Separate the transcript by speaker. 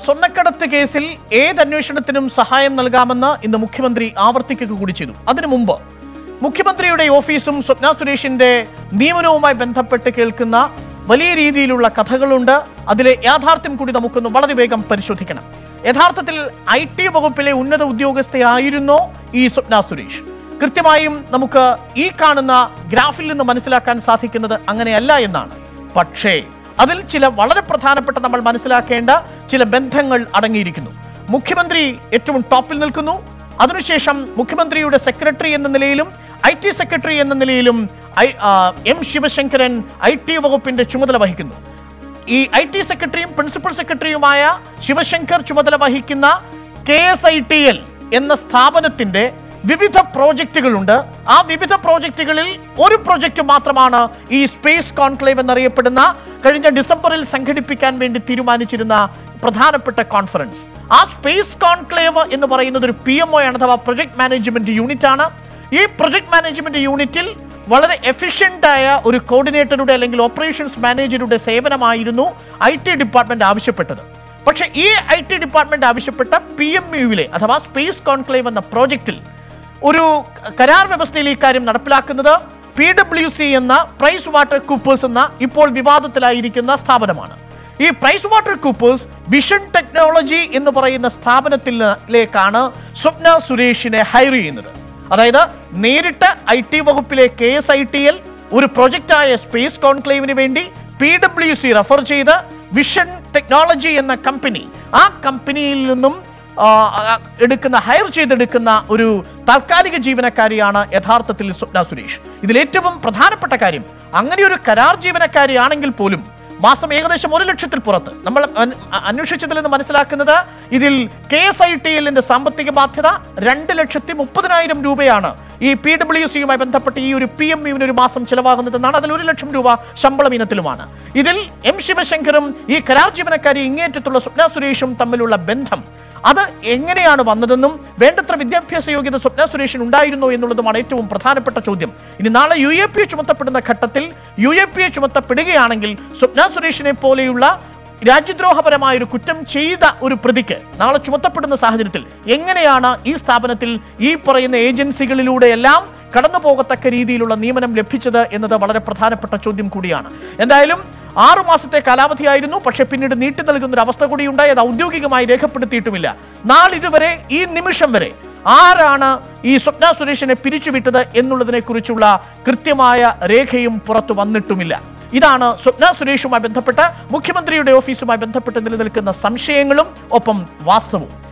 Speaker 1: സ്വർണ്ണക്കടത്ത് കേസിൽ ഏത് അന്വേഷണത്തിനും സഹായം നൽകാമെന്ന് ഇന്ന് മുഖ്യമന്ത്രി ആവർത്തിക്കുക കൂടി ചെയ്തു അതിനു മുമ്പ് മുഖ്യമന്ത്രിയുടെ ഓഫീസും സ്വപ്ന സുരേഷിന്റെ നിയമനവുമായി ബന്ധപ്പെട്ട് കേൾക്കുന്ന വലിയ രീതിയിലുള്ള കഥകളുണ്ട് അതിലെ യാഥാർത്ഥ്യം കൂടി നമുക്കൊന്ന് വളരെ വേഗം പരിശോധിക്കണം യഥാർത്ഥത്തിൽ ഐ ടി വകുപ്പിലെ ഉന്നത ഉദ്യോഗസ്ഥയായിരുന്നോ ഈ സ്വപ്ന സുരേഷ് കൃത്യമായും നമുക്ക് ഈ കാണുന്ന ഗ്രാഫിൽ നിന്ന് മനസ്സിലാക്കാൻ സാധിക്കുന്നത് അങ്ങനെയല്ല എന്നാണ് പക്ഷേ അതിൽ ചില വളരെ പ്രധാനപ്പെട്ട നമ്മൾ മനസ്സിലാക്കേണ്ട ചില ബന്ധങ്ങൾ അടങ്ങിയിരിക്കുന്നു മുഖ്യമന്ത്രി ഏറ്റവും ടോപ്പിൽ നിൽക്കുന്നു അതിനുശേഷം മുഖ്യമന്ത്രിയുടെ സെക്രട്ടറി എന്ന നിലയിലും ഐ ടി സെക്രട്ടറി എന്ന നിലയിലും ഐ ആ, എം ശിവശങ്കരൻ ഐ ടി വകുപ്പിന്റെ ചുമതല വഹിക്കുന്നു ഈ ഐ ടി സെക്രട്ടറിയും പ്രിൻസിപ്പൽ സെക്രട്ടറിയുമായ ശിവശങ്കർ ചുമതല വഹിക്കുന്ന K S I T L എന്ന സ്ഥാപനത്തിന്റെ വിവിധ പ്രോജക്റ്റുകളുണ്ട് ആ വിവിധ പ്രോജക്റ്റുകളിൽ ഒരു പ്രോജക്റ്റ് മാത്രമാണ് ഈ സ്പേസ് കോൺക്ലേവ് എന്നറിയപ്പെടുന്ന കഴിഞ്ഞ ഡിസംബറിൽ സംഘടിപ്പിക്കാൻ വേണ്ടി തീരുമാനിച്ചിരുന്ന പ്രധാനപ്പെട്ട കോൺഫറൻസ് ആ സ്പേസ് കോൺക്ലേവ് എന്ന് പറയുന്നത് ഒരു പി എം ഒ ആണ് അഥവാ പ്രൊജക്ട് മാനേജ്മെന്റ് യൂണിറ്റ് ആണ് ഈ പ്രൊജക്ട് മാനേജ്മെന്റ് യൂണിറ്റിൽ വളരെ എഫിഷ്യൻ്റ് ആയ ഒരു കോർഡിനേറ്ററുടെ അല്ലെങ്കിൽ ഓപ്പറേഷൻസ് മാനേജറുടെ സേവനമായിരുന്നു ഐ ടി ഡിപ്പാർട്ട്മെന്റ് ആവശ്യപ്പെട്ടത് പക്ഷേ ഈ ഐ ടി ഡിപ്പാർട്ട്മെന്റ് ആവശ്യപ്പെട്ട പി എം യുവിലെ അഥവാ സ്പേസ് കോൺക്ലേവ് എന്ന പ്രോജക്റ്റിൽ ഒരു കരാർ വ്യവസ്ഥയിൽ ഈ കാര്യം നടപ്പിലാക്കുന്നത് പി ഡബ്ല്യു സി എന്ന പ്രൈസ് വാട്ടർ കൂപ്പേഴ്സ് എന്ന ഇപ്പോൾ വിവാദത്തിലായിരിക്കുന്ന സ്ഥാപനമാണ് ഈ Price Water Coopers Vision Technology എന്ന് പറയുന്ന സ്ഥാപനത്തിലേക്കാണ് സ്വപ്ന സുരേഷിനെ ഹയർ ചെയ്യുന്നത് അതായത് നേരിട്ട് ഐ ടി വകുപ്പിലെ K S I T L ഒരു പ്രൊജക്റ്റായ സ്പേസ് കോൺക്ലേവിന് വേണ്ടി പി ഡബ്ല്യു സി റെഫർ ചെയ്ത് വിഷൻ ടെക്നോളജി എന്ന കമ്പനി ആ കമ്പനിയിൽ നിന്നും ആ, ആ, എടുക്കുന്ന ഹയർ ചെയ്തെടുക്കുന്ന ഒരു താൽക്കാലിക ജീവനക്കാരിയാണ് യഥാർത്ഥത്തിൽ സ്വപ്ന സുരേഷ് ഇതിൽ ഏറ്റവും പ്രധാനപ്പെട്ട കാര്യം അങ്ങനെ ഒരു കരാർ ജീവനക്കാരിയാണെങ്കിൽ പോലും മാസം ഏകദേശം ഒരു ലക്ഷത്തിൽ പുറത്ത് നമ്മൾ അൻ- അ- അന്വേഷിച്ചതിൽ നിന്ന് മനസ്സിലാക്കുന്നത് ഇതിൽ കെ എസ് ഐ ടി എല്ലിന്റെ സാമ്പത്തിക ബാധ്യത രണ്ട് ലക്ഷത്തി മുപ്പതിനായിരം രൂപയാണ് ഈ പി ഡബ്ല്യു സിയുമായി ബന്ധപ്പെട്ട് ഈ ഒരു പി എം യുവിന് ഒരു മാസം ചിലവാകുന്നതെന്നാണ് അതിൽ ഒരു ലക്ഷം രൂപ ശമ്പളം ഇനത്തിലുമാണ് ഇതിൽ എം ശിവശങ്കറും ഈ കരാർ ജീവനക്കാരി ഇങ്ങേറ്റത്തുള്ള സ്വപ്ന സുരേഷും തമ്മിലുള്ള ബന്ധം അത് എങ്ങനെയാണ് വന്നതെന്നും വേണ്ടത്ര വിദ്യാഭ്യാസ യോഗ്യത സ്വപ്ന സുരേഷിന് ഉണ്ടായിരുന്നോ എന്നുള്ളതുമാണ് ഏറ്റവും പ്രധാനപ്പെട്ട ചോദ്യം ഇനി നാളെ യു എ പി ചുമത്തപ്പെടുന്ന ഘട്ടത്തിൽ യു എ പി ചുമത്തപ്പെടുകയാണെങ്കിൽ സ്വപ്ന സുരേഷിനെ പോലെയുള്ള രാജ്യദ്രോഹപരമായ ഒരു കുറ്റം ചെയ്ത ഒരു പ്രതിക്ക് നാളെ ചുമത്തപ്പെടുന്ന സാഹചര്യത്തിൽ എങ്ങനെയാണ് ഈ സ്ഥാപനത്തിൽ ഈ പറയുന്ന ഏജൻസികളിലൂടെയെല്ലാം കടന്നു പോകത്തക്ക രീതിയിലുള്ള നിയമനം ലഭിച്ചത് എന്നത് വളരെ പ്രധാനപ്പെട്ട ചോദ്യം കൂടിയാണ് എന്തായാലും ആറു മാസത്തെ കാലാവധിയായിരുന്നു പക്ഷേ പിന്നീട് നീട്ടി നൽകുന്ന ഒരു അവസ്ഥ കൂടി ഉണ്ടായി അത് ഔദ്യോഗികമായി രേഖപ്പെടുത്തിയിട്ടുമില്ല നാളിതുവരെ ഈ നിമിഷം വരെ ആരാണ് ഈ സ്വപ്ന സുരേഷിനെ പിരിച്ചുവിട്ടത് എന്നുള്ളതിനെ കുറിച്ചുള്ള കൃത്യമായ രേഖയും പുറത്തു വന്നിട്ടുമില്ല ഇതാണ് സ്വപ്ന സുരേഷുമായി ബന്ധപ്പെട്ട് മുഖ്യമന്ത്രിയുടെ ഓഫീസുമായി ബന്ധപ്പെട്ട് നിലനിൽക്കുന്ന സംശയങ്ങളും ഒപ്പം വാസ്തവവും